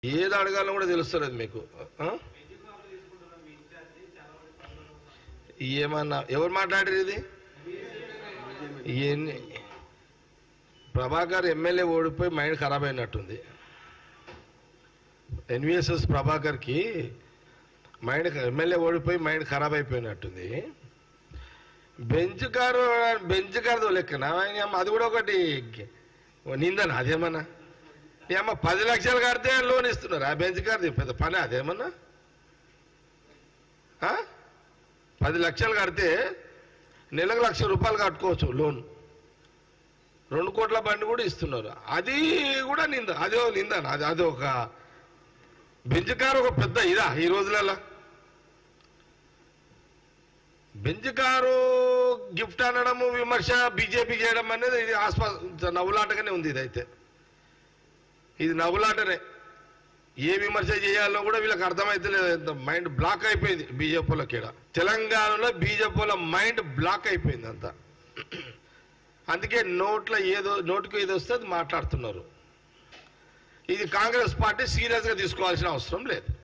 ఏది అడగాలో కూడా తెలుస్తలేదు మీకు ఆ? ఏమన్నా ఎవరు మాట్లాడారు ఇది ఎన్ని ప్రభాకర్ ఎమ్మెల్యే ఓడిపోయి మైండ్ ఖరాబ్ అయినట్టుంది ఎన్విఎస్ఎస్ ప్రభాకర్కి మైండ్ ఎమ్మెల్యే ఓడిపోయి మైండ్ ఖరాబ్ అయిపోయినట్టుంది బెంచ్ కారు బెంచ్ కారు లెక్కన అది కూడా ఒకటి నిందన అదేమన్నా ఏమో పది లక్షలు కడితే లోన్ ఇస్తున్నారు ఆ బెంచ్ కారు పెద్ద పని అదేమన్నా ఆ? పది లక్షలు కడితే నెలకు లక్ష రూపాయలు కట్టుకోవచ్చు లోన్ రెండు కోట్ల బండి కూడా ఇస్తున్నారు అది కూడా నింద అదే నింద అది అది ఒక బెంచ్ కారు ఒక పెద్ద ఇదా ఈ రోజులలో బెంచ్ కారు గిఫ్ట్ అనడము విమర్శ బీజేపీ చేయడం అనేది ఇది ఆస్పా నవ్వులాటగానే ఉంది ఇదైతే ఇది నవ్వులాటనే ఏ విమర్శ చేయాలో కూడా వీళ్ళకి అర్థమైతే లేదు మైండ్ బ్లాక్ అయిపోయింది బీజేపీలోకి ఈడ తెలంగాణలో బీజేపీల మైండ్ బ్లాక్ అయిపోయింది అంతా అందుకే నోట్లో ఏదో నోటికి ఏదో వస్తే అది మాట్లాడుతున్నారు ఇది కాంగ్రెస్ పార్టీ సీరియస్గా తీసుకోవాల్సిన అవసరం లేదు